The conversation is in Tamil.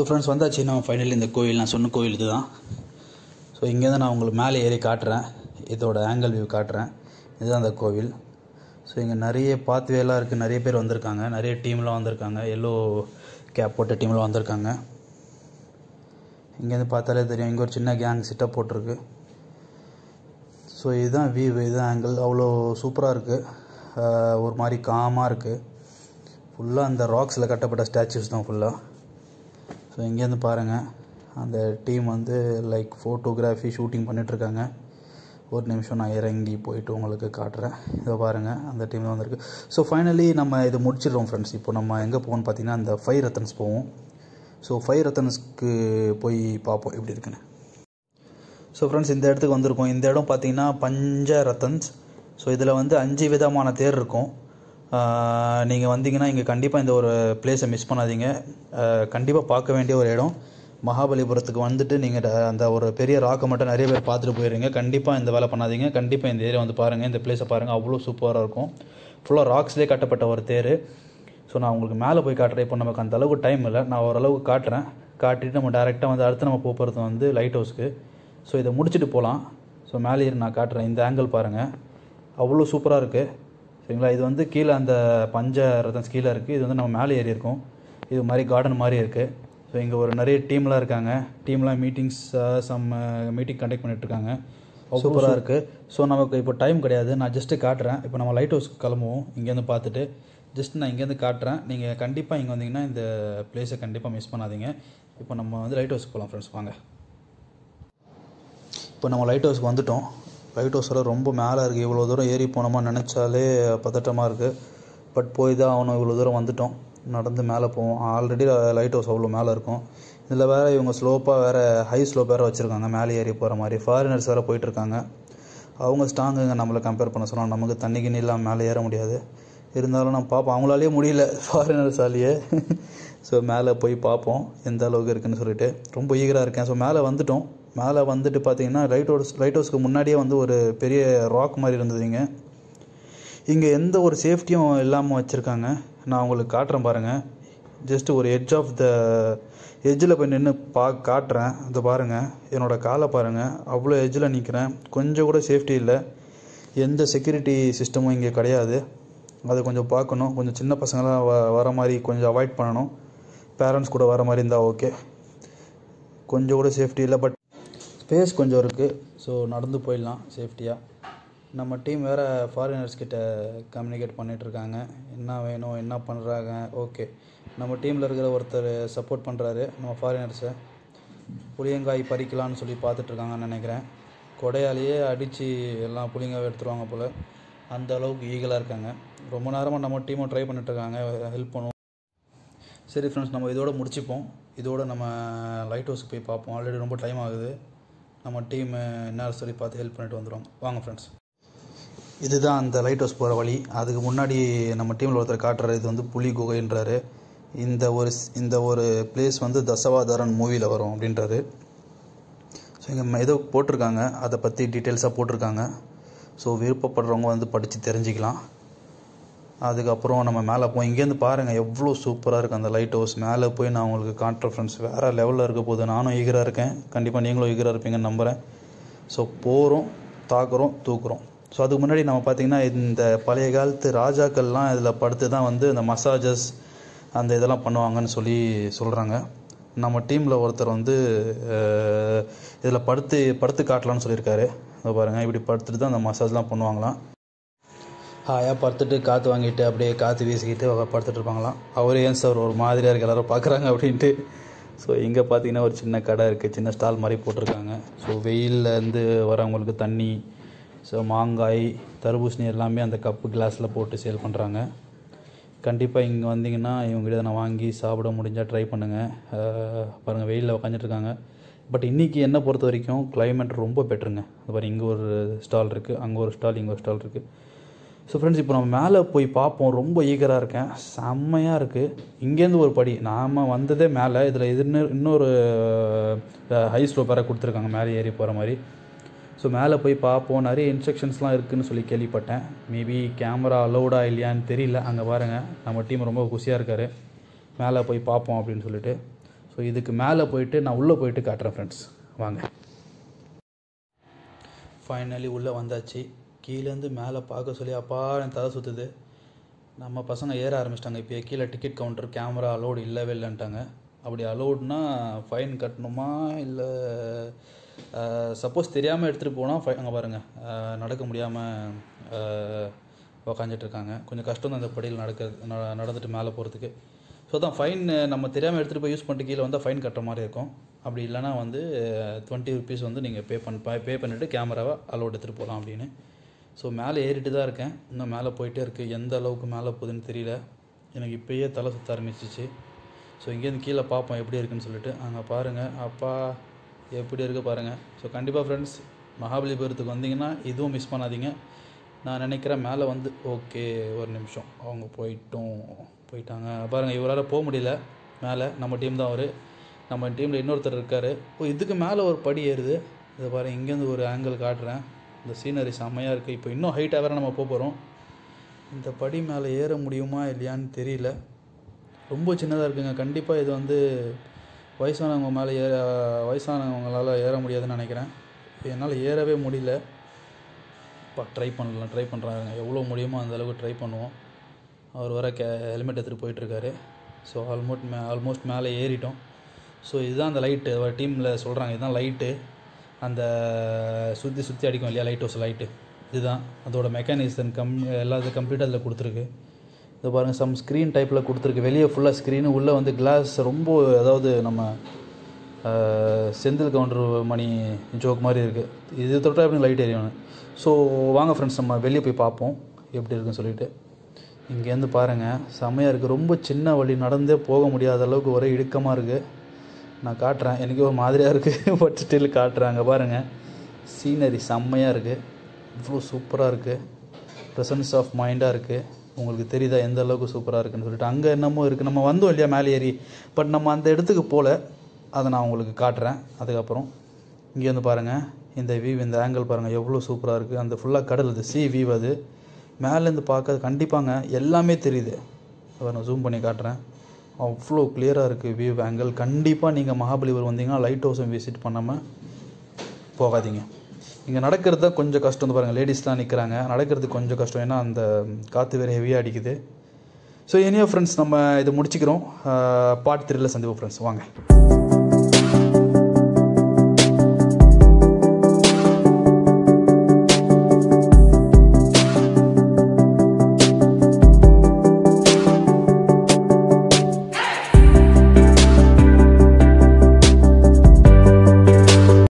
ஸோ ஃப்ரெண்ட்ஸ் வந்தாச்சு நம்ம ஃபைனலி இந்த கோயில் நான் சொன்ன கோயில் இதுதான் ஸோ இங்கேருந்து நான் உங்களுக்கு மேலே ஏறி காட்டுறேன் இதோட ஆங்கிள் வியூ காட்டுறேன் இதுதான் அந்த கோவில் ஸோ இங்கே நிறைய பாத்வேலாம் இருக்குது நிறைய பேர் வந்திருக்காங்க நிறைய டீம்லாம் வந்திருக்காங்க எல்லோ கேப் போட்ட டீம்லாம் வந்திருக்காங்க இங்கேருந்து பார்த்தாலே தெரியும் இங்கே ஒரு சின்ன கேங் சிட்டப் போட்டிருக்கு ஸோ இதுதான் வியூ இதுதான் ஆங்கிள் அவ்வளோ சூப்பராக இருக்குது ஒரு மாதிரி காமாக இருக்குது ஃபுல்லாக அந்த ராக்ஸில் கட்டப்பட்ட ஸ்டாச்சுஸ் தான் ஃபுல்லாக ஸோ இங்கேருந்து பாருங்கள் அந்த டீம் வந்து லைக் ஃபோட்டோகிராஃபி ஷூட்டிங் பண்ணிகிட்ருக்காங்க ஒரு நிமிஷம் நான் இறங்கி போயிட்டு உங்களுக்கு காட்டுறேன் இதை பாருங்கள் அந்த டீம் தான் வந்திருக்கு ஸோ ஃபைனலி நம்ம இது முடிச்சிடுறோம் ஃப்ரெண்ட்ஸ் இப்போ நம்ம எங்கே போவோம்னு பார்த்தீங்கன்னா அந்த ஃபைவ் ரத்தன்ஸ் போவோம் ஸோ ஃபைவ் ரத்தன்ஸ்க்கு போய் பார்ப்போம் எப்படி இருக்குன்னு ஸோ ஃப்ரெண்ட்ஸ் இந்த இடத்துக்கு வந்திருக்கோம் இந்த இடம் பார்த்தீங்கன்னா பஞ்ச ரத்தன்ஸ் ஸோ இதில் வந்து அஞ்சு விதமான தேர் இருக்கும் நீங்கள் வந்தீங்கன்னா இங்கே கண்டிப்பாக இந்த ஒரு பிளேஸை மிஸ் பண்ணாதீங்க கண்டிப்பாக பார்க்க வேண்டிய ஒரு இடம் மகாபலிபுரத்துக்கு வந்துட்டு நீங்கள் அந்த ஒரு பெரிய ராக்கை மட்டும் நிறைய பேர் பார்த்துட்டு போயிடுறீங்க கண்டிப்பாக இந்த வேலை பண்ணாதீங்க கண்டிப்பாக இந்த ஏரியா வந்து பாருங்கள் இந்த பிளேஸை பாருங்கள் அவ்வளோ சூப்பராக இருக்கும் ஃபுல்லாக ராக்ஸ்லேயே கட்டப்பட்ட ஒரு தேர் ஸோ நான் உங்களுக்கு மேலே போய் காட்டுறேன் இப்போ நமக்கு அந்த அளவுக்கு டைம் இல்லை நான் ஓரளவுக்கு காட்டுறேன் காட்டிட்டு நம்ம டேரெக்டாக வந்து அடுத்து நம்ம போகிறது வந்து லைட் ஹவுஸ்க்கு ஸோ இதை முடிச்சுட்டு போகலாம் ஸோ மேலே ஏறி நான் காட்டுறேன் இந்த ஆங்கிள் பாருங்கள் அவ்வளோ சூப்பராக இருக்குது சரிங்களா இது வந்து கீழே அந்த பஞ்ச ரத்தன்ஸ் கீழே இருக்குது இது வந்து நம்ம மேலே ஏறி இருக்கோம் இது மாதிரி கார்டன் மாதிரி இருக்குது ஸோ இங்கே ஒரு நிறைய டீம்லாம் இருக்காங்க டீம்லாம் மீட்டிங்ஸ் சம் மீட்டிங் கண்டக்ட் பண்ணிகிட்ருக்காங்க சூப்பராக இருக்குது ஸோ நமக்கு இப்போ டைம் கிடையாது நான் ஜஸ்ட்டு காட்டுறேன் இப்போ நம்ம லைட் ஹவுஸ்க்கு கிளம்புவோம் இங்கேருந்து பார்த்துட்டு ஜஸ்ட் நான் இங்கேருந்து காட்டுறேன் நீங்கள் கண்டிப்பாக இங்கே வந்தீங்கன்னா இந்த பிளேஸை கண்டிப்பாக மிஸ் பண்ணாதீங்க இப்போ நம்ம வந்து லைட் ஹவுஸ்க்கு போகலாம் ஃப்ரெண்ட்ஸ் வாங்க இப்போ நம்ம லைட் ஹவுஸ்க்கு வந்துட்டோம் லைட் ஹவுஸில் ரொம்ப மேலே இருக்குது இவ்வளோ தூரம் ஏறி போனோமா நினச்சாலே பதட்டமாக இருக்குது பட் போய் தான் ஆகணும் இவ்வளோ தூரம் வந்துட்டோம் நடந்து மேலே போவோம் ஆல்ரெடி லைட் ஹவுஸ் அவ்வளோ மேலே இருக்கும் இதில் வேறு இவங்க ஸ்லோப்பாக வேறு ஹை ஸ்லோப் வேறு வச்சுருக்காங்க மேலே ஏறி போகிற மாதிரி ஃபாரினர்ஸ் வேறு போயிட்டுருக்காங்க அவங்க ஸ்ட்ராங்குங்க நம்மளை கம்பேர் பண்ண சொன்னால் நமக்கு தண்ணி கிண்ணி இல்லாமல் மேலே ஏற முடியாது இருந்தாலும் நான் பார்ப்போம் அவங்களாலேயே முடியல ஃபாரினர்ஸாலேயே ஸோ மேலே போய் பார்ப்போம் எந்த அளவுக்கு இருக்குன்னு சொல்லிட்டு ரொம்ப ஈகராக இருக்கேன் ஸோ மேலே வந்துட்டோம் மேலே வந்துட்டு பார்த்தீங்கன்னா லைட் ஹவுஸ் லைட் ஹவுஸ்க்கு முன்னாடியே வந்து ஒரு பெரிய ராக் மாதிரி இருந்ததுங்க இங்கே எந்த ஒரு சேஃப்டியும் இல்லாமல் வச்சுருக்காங்க நான் உங்களுக்கு காட்டுறேன் பாருங்கள் ஜஸ்ட் ஒரு எட்ஜ் ஆஃப் த எட்ஜில் போய் நின்று பா காட்டுறேன் அதை பாருங்கள் என்னோடய காலை பாருங்கள் அவ்வளோ எட்ஜில் நிற்கிறேன் கொஞ்சம் கூட சேஃப்டி இல்லை எந்த செக்யூரிட்டி சிஸ்டமும் இங்கே கிடையாது அதை கொஞ்சம் பார்க்கணும் கொஞ்சம் சின்ன பசங்களாம் வ வர மாதிரி கொஞ்சம் அவாய்ட் பண்ணணும் பேரண்ட்ஸ் கூட வர மாதிரி இருந்தால் ஓகே கொஞ்சம் கூட சேஃப்டி இல்லை பட் ஸ்பேஸ் கொஞ்சம் இருக்குது ஸோ நடந்து போயிடலாம் சேஃப்டியாக நம்ம டீம் வேறு ஃபாரினர்ஸ் கிட்ட கம்யூனிகேட் பண்ணிகிட்ருக்காங்க என்ன வேணும் என்ன பண்ணுறாங்க ஓகே நம்ம டீமில் இருக்கிற ஒருத்தர் சப்போர்ட் பண்ணுறாரு நம்ம ஃபாரினர்ஸை புளியங்காய் பறிக்கலான்னு சொல்லி பார்த்துட்ருக்காங்கன்னு நினைக்கிறேன் கொடையாலேயே அடித்து எல்லாம் புளியங்காய் எடுத்துருவாங்க போல் அந்த அளவுக்கு ஈகலாக இருக்காங்க ரொம்ப நேரமாக நம்ம டீமும் ட்ரை பண்ணிட்டுருக்காங்க ஹெல்ப் பண்ணுவோம் சரி ஃப்ரெண்ட்ஸ் நம்ம இதோட முடிச்சுப்போம் இதோட நம்ம லைட் ஹவுஸுக்கு போய் பார்ப்போம் ஆல்ரெடி ரொம்ப டைம் ஆகுது நம்ம டீம் என்ன சொல்லி பார்த்து ஹெல்ப் பண்ணிட்டு வந்துடுவோம் வாங்க ஃப்ரெண்ட்ஸ் இதுதான் அந்த லைட் ஹவுஸ் போகிற வழி அதுக்கு முன்னாடி நம்ம டீமில் ஒருத்தர் காட்டுறாரு இது வந்து புலி குகைன்றாரு இந்த ஒரு இந்த ஒரு பிளேஸ் வந்து தசவாதாரன் மூவியில் வரும் அப்படின்றாரு ஸோ இங்கே ஏதோ போட்டிருக்காங்க அதை பற்றி டீட்டெயில்ஸாக போட்டிருக்காங்க ஸோ விருப்பப்படுறவங்க வந்து படித்து தெரிஞ்சுக்கலாம் அதுக்கப்புறம் நம்ம மேலே போய் இங்கேருந்து பாருங்கள் எவ்வளோ சூப்பராக இருக்குது அந்த லைட் ஹவுஸ் மேலே போய் நான் உங்களுக்கு காட்டுறேன் ஃப்ரெண்ட்ஸ் வேறு லெவலில் இருக்க போது நானும் ஈகராக இருக்கேன் கண்டிப்பாக நீங்களும் ஈகராக இருப்பீங்கன்னு நம்புகிறேன் ஸோ போகிறோம் தாக்குறோம் தூக்குறோம் ஸோ அதுக்கு முன்னாடி நம்ம பார்த்திங்கன்னா இந்த பழைய காலத்து ராஜாக்கள்லாம் இதில் படுத்து தான் வந்து இந்த மசாஜஸ் அந்த இதெல்லாம் பண்ணுவாங்கன்னு சொல்லி சொல்கிறாங்க நம்ம டீமில் ஒருத்தர் வந்து இதில் படுத்து படுத்து காட்டலான்னு சொல்லியிருக்காரு அதை பாருங்கள் இப்படி படுத்துட்டு தான் அந்த மசாஜ்லாம் பண்ணுவாங்களாம் ஹாயாக படுத்துட்டு காற்று வாங்கிட்டு அப்படியே காற்று வீசிக்கிட்டு படுத்துட்டு இருப்பாங்களாம் அவரே ஏன் சார் ஒரு மாதிரியாக இருக்குது எல்லோரும் பார்க்குறாங்க அப்படின்ட்டு ஸோ இங்கே பார்த்தீங்கன்னா ஒரு சின்ன கடை இருக்குது சின்ன ஸ்டால் மாதிரி போட்டிருக்காங்க ஸோ வெயிலேருந்து வரவங்களுக்கு தண்ணி ஸோ மாங்காய் தர்பூசணி எல்லாமே அந்த கப்பு கிளாஸில் போட்டு சேல் பண்ணுறாங்க கண்டிப்பாக இங்கே வந்தீங்கன்னா இவங்ககிட்ட நான் வாங்கி சாப்பிட முடிஞ்சால் ட்ரை பண்ணுங்கள் பாருங்கள் வெயிலில் உக்காந்துட்ருக்காங்க பட் இன்றைக்கி என்ன பொறுத்த வரைக்கும் கிளைமேட் ரொம்ப பெட்டருங்க அது பாருங்கள் இங்கே ஒரு ஸ்டால் இருக்குது அங்கே ஒரு ஸ்டால் இங்கே ஒரு ஸ்டால் இருக்குது ஸோ ஃப்ரெண்ட்ஸ் இப்போ நம்ம மேலே போய் பார்ப்போம் ரொம்ப ஈகராக இருக்கேன் செம்மையாக இருக்குது இங்கேருந்து ஒரு படி நாம் வந்ததே மேலே இதில் இது இன்னொரு ஹை ஸ்லோப் வேறு கொடுத்துருக்காங்க மேலே ஏறி போகிற மாதிரி ஸோ மேலே போய் பார்ப்போம் நிறைய இன்ஸ்ட்ரக்ஷன்ஸ்லாம் இருக்குதுன்னு சொல்லி கேள்விப்பட்டேன் மேபி கேமரா அலௌடா இல்லையான்னு தெரியல அங்கே பாருங்கள் நம்ம டீம் ரொம்ப குஷியாக இருக்கார் மேலே போய் பார்ப்போம் அப்படின்னு சொல்லிட்டு ஸோ இதுக்கு மேலே போயிட்டு நான் உள்ளே போயிட்டு காட்டுறேன் ஃப்ரெண்ட்ஸ் வாங்க ஃபைனலி உள்ளே வந்தாச்சு கீழேருந்து மேலே பார்க்க சொல்லி அப்பா என் தலை சுற்றுது நம்ம பசங்க ஏற ஆரம்பிச்சிட்டாங்க இப்போ கீழே டிக்கெட் கவுண்டர் கேமரா அலோடு இல்லவே இல்லைன்ட்டாங்க அப்படி அலோடுனா ஃபைன் கட்டணுமா இல்லை சப்போஸ் தெரியாமல் எடுத்துகிட்டு போனால் ஃபை அங்கே பாருங்கள் அஹ், நடக்க முடியாமல் உக்காந்துட்டு இருக்காங்க கொஞ்சம் கஷ்டம் தான் இந்த படியில் நடக்கிறது ந- நடந்துட்டு மேலே போகிறதுக்கு ஸோ தான் ஃபைன் நம்ம தெரியாமல் எடுத்துகிட்டு போய் யூஸ் பண்ணிட்டு கீழே வந்தால் ஃபைன் கட்டுற மாதிரி இருக்கும் அப்படி இல்லைனா வந்து டுவெண்ட்டி ருபீஸ் வந்து நீங்கள் பே பண்ண பே பண்ணிவிட்டு கேமராவை அலோட் எடுத்துகிட்டு போகலாம் அப்படின்னு ஸோ மேலே ஏறிட்டு தான் இருக்கேன் இன்னும் மேலே போயிட்டே இருக்குது எந்த அளவுக்கு மேலே போகுதுன்னு தெரியல எனக்கு இப்போயே தலை சுற்ற ஆரம்பிச்சிச்சு ஸோ இங்கேருந்து கீழே பார்ப்போம் எப்படி இருக்குன்னு சொல்லிட்டு அங்கே பாருங்கள் அப்பா எப்படி இருக்குது பாருங்கள் ஸோ கண்டிப்பாக ஃப்ரெண்ட்ஸ் மகாபலிபுரத்துக்கு வந்தீங்கன்னா இதுவும் மிஸ் பண்ணாதீங்க நான் நினைக்கிறேன் மேலே வந்து ஓகே ஒரு நிமிஷம் அவங்க போயிட்டோம் போயிட்டாங்க பாருங்கள் இவரால் போக முடியல மேலே நம்ம டீம் தான் அவர் நம்ம டீமில் இன்னொருத்தர் இருக்கார் ஓ இதுக்கு மேலே ஒரு படி ஏறுது இதை பாருங்கள் இங்கேருந்து ஒரு ஆங்கிள் காட்டுறேன் இந்த சீனரி செம்மையாக இருக்குது இப்போ இன்னும் ஹைட்டாக வேறு நம்ம போக போகிறோம் இந்த படி மேலே ஏற முடியுமா இல்லையான்னு தெரியல ரொம்ப சின்னதாக இருக்குங்க கண்டிப்பாக இது வந்து வயசானவங்க மேலே ஏற வயசானவங்களால் ஏற முடியாதுன்னு நினைக்கிறேன் என்னால் ஏறவே முடியல இப்போ ட்ரை பண்ணலாம் ட்ரை பண்ணுறாங்க எவ்வளோ முடியுமோ அந்த அளவுக்கு ட்ரை பண்ணுவோம் அவர் வர கே ஹெல்மெட் எடுத்துகிட்டு போயிட்டுருக்காரு ஸோ ஆல்மோஸ்ட் மே ஆல்மோஸ்ட் மேலே ஏறிட்டோம் ஸோ இதுதான் அந்த லைட்டு டீமில் சொல்கிறாங்க இதுதான் லைட்டு அந்த சுற்றி சுற்றி அடிக்கும் இல்லையா லைட் ஹவுஸ் லைட்டு இதுதான் அதோட மெக்கானிசம் கம் எல்லாத்தையும் கம்ப்ளீட்டாக அதில் கொடுத்துருக்கு இது பாருங்கள் சம் ஸ்க்ரீன் டைப்பில் கொடுத்துருக்கு வெளியே ஃபுல்லாக ஸ்க்ரீனு உள்ளே வந்து கிளாஸ் ரொம்ப அதாவது நம்ம அஹ், செந்தில் கவுண்டர் மணி ஜோக் மாதிரி இருக்குது இது தொட்டா எப்படி லைட் எரியும் ஸோ வாங்க ஃப்ரெண்ட்ஸ் நம்ம வெளியே போய் பார்ப்போம் எப்படி இருக்குன்னு சொல்லிட்டு இங்கேருந்து பாருங்கள் செம்மையாக இருக்குது ரொம்ப சின்ன வழி நடந்தே போக முடியாத அளவுக்கு ஒரே இடுக்கமாக இருக்குது நான் காட்டுறேன் எனக்கு ஒரு மாதிரியாக இருக்குது பட் ஸ்டில் காட்டுறாங்க பாருங்கள் சீனரி செம்மையாக இருக்குது இவ்வளோ சூப்பராக இருக்குது ப்ரெசன்ஸ் ஆஃப் மைண்டாக இருக்குது உங்களுக்கு தெரியுதா எந்த அளவுக்கு சூப்பராக இருக்குன்னு சொல்லிட்டு அங்கே என்னமோ இருக்குது நம்ம வந்தோம் இல்லையா மேலே ஏறி பட் நம்ம அந்த இடத்துக்கு போகல அதை நான் உங்களுக்கு காட்டுறேன் அதுக்கப்புறம் இங்கே வந்து பாருங்கள் இந்த வியூ இந்த ஆங்கிள் பாருங்கள் எவ்வளோ சூப்பராக இருக்குது அந்த ஃபுல்லாக கடல் இது சி வியூ அது மேலேருந்து பார்க்க கண்டிப்பாங்க எல்லாமே தெரியுது அதை நான் ஜூம் பண்ணி காட்டுறேன் அவ்வளோ கிளியராக இருக்குது வியூ ஆங்கிள் கண்டிப்பாக நீங்கள் மகாபலிபுரம் வந்தீங்கன்னா லைட் ஹவுஸை விசிட் பண்ணாமல் போகாதீங்க இங்கே நடக்கிறது தான் கொஞ்சம் கஷ்டம் வந்து பாருங்கள் லேடிஸ்லாம் நிற்கிறாங்க நடக்கிறது கொஞ்சம் கஷ்டம் ஏன்னா அந்த காற்று வேறு ஹெவியாக அடிக்குது ஸோ எனியோ ஃப்ரெண்ட்ஸ் நம்ம இதை முடிச்சுக்கிறோம் பார்ட் த்ரீல சந்திப்போம் ஃப்ரெண்ட்ஸ் வாங்க